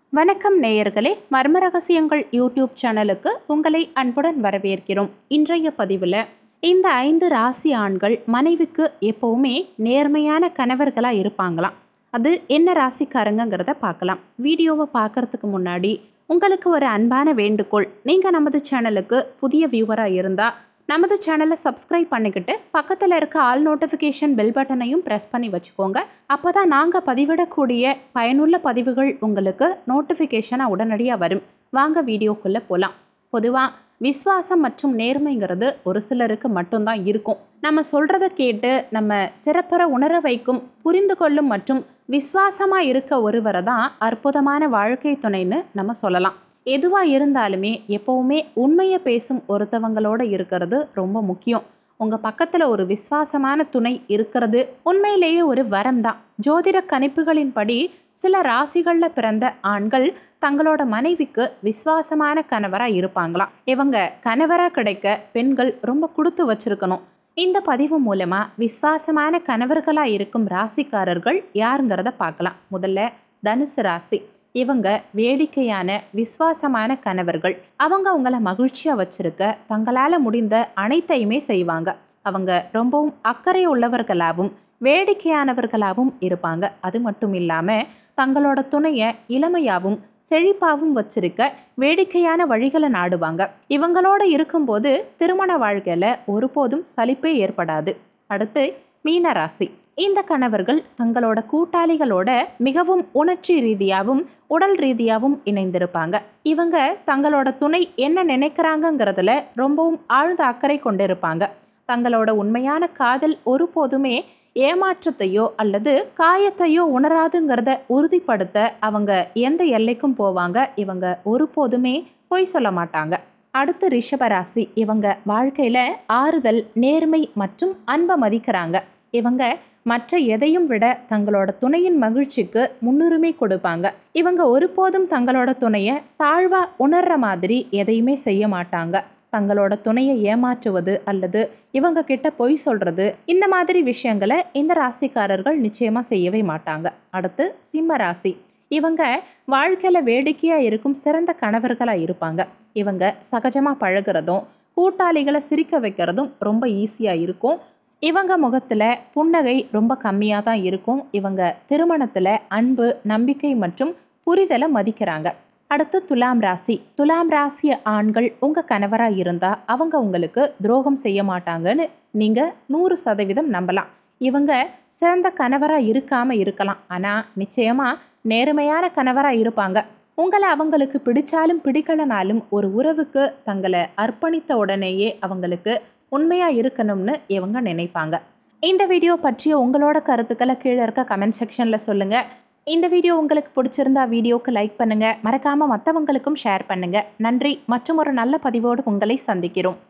வணக்கம் நேயர்களே மர்ம ரகசியங்கள் யூடியூப் சேனலுக்கு உங்களை அன்புடன் வரவேற்கிறோம் இன்றைய பதிவில் இந்த ஐந்து ராசி ஆண்கள் மனைவிக்கு எப்பவுமே நேர்மையான கணவர்களாக இருப்பாங்களாம் அது என்ன ராசிக்காரங்கிறத பார்க்கலாம் வீடியோவை பார்க்கறதுக்கு முன்னாடி உங்களுக்கு ஒரு அன்பான வேண்டுகோள் நீங்கள் நமது சேனலுக்கு புதிய வியூவராக இருந்தால் நமது சேனலை சப்ஸ்கிரைப் பண்ணிக்கிட்டு பக்கத்தில் இருக்க ஆல் நோட்டிஃபிகேஷன் பெல் பட்டனையும் ப்ரெஸ் பண்ணி வச்சுக்கோங்க அப்போ தான் நாங்கள் பதிவிடக்கூடிய பயனுள்ள பதிவுகள் உங்களுக்கு நோட்டிஃபிகேஷனாக உடனடியாக வரும் வாங்க வீடியோக்குள்ளே போகலாம் பொதுவாக விஸ்வாசம் மற்றும் நேர்மைங்கிறது ஒரு சிலருக்கு மட்டும்தான் இருக்கும் நம்ம சொல்கிறத கேட்டு நம்ம சிறப்புற உணர வைக்கும் புரிந்து கொள்ளும் மற்றும் விஸ்வாசமாக இருக்க ஒருவரை தான் அற்புதமான வாழ்க்கை துணைன்னு நம்ம சொல்லலாம் எதுவாக இருந்தாலுமே எப்போவுமே உண்மையை பேசும் ஒருத்தவங்களோட இருக்கிறது ரொம்ப முக்கியம் உங்கள் பக்கத்தில் ஒரு விசுவாசமான துணை இருக்கிறது உண்மையிலேயே ஒரு வரம் தான் ஜோதிட கணிப்புகளின்படி சில ராசிகளில் பிறந்த ஆண்கள் தங்களோட மனைவிக்கு விசுவாசமான கணவராக இருப்பாங்களாம் இவங்க கணவராக கிடைக்க பெண்கள் ரொம்ப கொடுத்து வச்சிருக்கணும் இந்த பதிவு மூலமாக விசுவாசமான கணவர்களாக இருக்கும் ராசிக்காரர்கள் யாருங்கிறத பார்க்கலாம் முதல்ல தனுசு ராசி இவங்க வேடிக்கையான விசுவாசமான கணவர்கள் அவங்க அவங்கள மகிழ்ச்சியாக வச்சிருக்க தங்களால் முடிந்த அனைத்தையுமே செய்வாங்க அவங்க ரொம்பவும் அக்கறை உள்ளவர்களாகவும் வேடிக்கையானவர்களாகவும் இருப்பாங்க அது மட்டும் இல்லாமல் தங்களோட துணையை இளமையாகவும் செழிப்பாகவும் வச்சிருக்க வேடிக்கையான வழிகளை நாடுவாங்க இவங்களோட இருக்கும்போது திருமண வாழ்க்கையில் ஒருபோதும் சலிப்பே ஏற்படாது அடுத்து மீனராசி இந்த கணவர்கள் தங்களோட கூட்டாளிகளோட மிகவும் உணர்ச்சி ரீதியாகவும் உடல் ரீதியாகவும் இணைந்திருப்பாங்க இவங்க தங்களோட துணை என்ன நினைக்கிறாங்கங்கிறதுல ரொம்பவும் ஆழ்ந்த அக்கறை கொண்டிருப்பாங்க தங்களோட உண்மையான காதல் ஒருபோதுமே ஏமாற்றத்தையோ அல்லது காயத்தையோ உணராதுங்கிறத உறுதிப்படுத்த அவங்க எந்த எல்லைக்கும் போவாங்க இவங்க ஒருபோதுமே பொய் சொல்ல மாட்டாங்க அடுத்து ரிஷபராசி இவங்க வாழ்க்கையில் ஆறுதல் நேர்மை மற்றும் அன்பை மதிக்கிறாங்க இவங்க மற்ற எதையும் விட தங்களோட துணையின் மகிழ்ச்சிக்கு முன்னுரிமை கொடுப்பாங்க இவங்க ஒருபோதும் தங்களோட துணையை தாழ்வா உணர்ற மாதிரி எதையுமே செய்ய மாட்டாங்க தங்களோட துணையை ஏமாற்றுவது அல்லது இவங்க கிட்ட பொய் சொல்றது இந்த மாதிரி விஷயங்களை இந்த ராசிக்காரர்கள் நிச்சயமா செய்யவே மாட்டாங்க அடுத்து சிம்ம ராசி இவங்க வாழ்க்கையில வேடிக்கையா இருக்கும் சிறந்த கணவர்களா இருப்பாங்க இவங்க சகஜமா பழகிறதும் கூட்டாளிகளை சிரிக்க வைக்கிறதும் ரொம்ப ஈஸியா இருக்கும் இவங்க முகத்தில் புன்னகை ரொம்ப கம்மியாக தான் இருக்கும் இவங்க திருமணத்தில் அன்பு நம்பிக்கை மற்றும் புரிதலை மதிக்கிறாங்க அடுத்து துலாம் ராசி துலாம் ராசிய ஆண்கள் உங்கள் கணவராக இருந்தால் அவங்க உங்களுக்கு துரோகம் செய்ய மாட்டாங்கன்னு நீங்கள் நூறு சதவீதம் நம்பலாம் இவங்க சிறந்த கணவராக இருக்காமல் இருக்கலாம் ஆனால் நிச்சயமாக நேர்மையான கணவராக இருப்பாங்க உங்களை அவங்களுக்கு பிடிச்சாலும் பிடிக்கலனாலும் ஒரு உறவுக்கு தங்களை அர்ப்பணித்த உடனேயே அவங்களுக்கு உண்மையாக இருக்கணும்னு இவங்க நினைப்பாங்க இந்த வீடியோ பற்றிய உங்களோட கருத்துக்களை கீழே இருக்க கமெண்ட் செக்ஷனில் சொல்லுங்கள் இந்த வீடியோ உங்களுக்கு பிடிச்சிருந்தா வீடியோக்கு லைக் பண்ணுங்கள் மறக்காமல் மற்றவங்களுக்கும் ஷேர் பண்ணுங்கள் நன்றி மற்றும் ஒரு நல்ல பதிவோடு உங்களை சந்திக்கிறோம்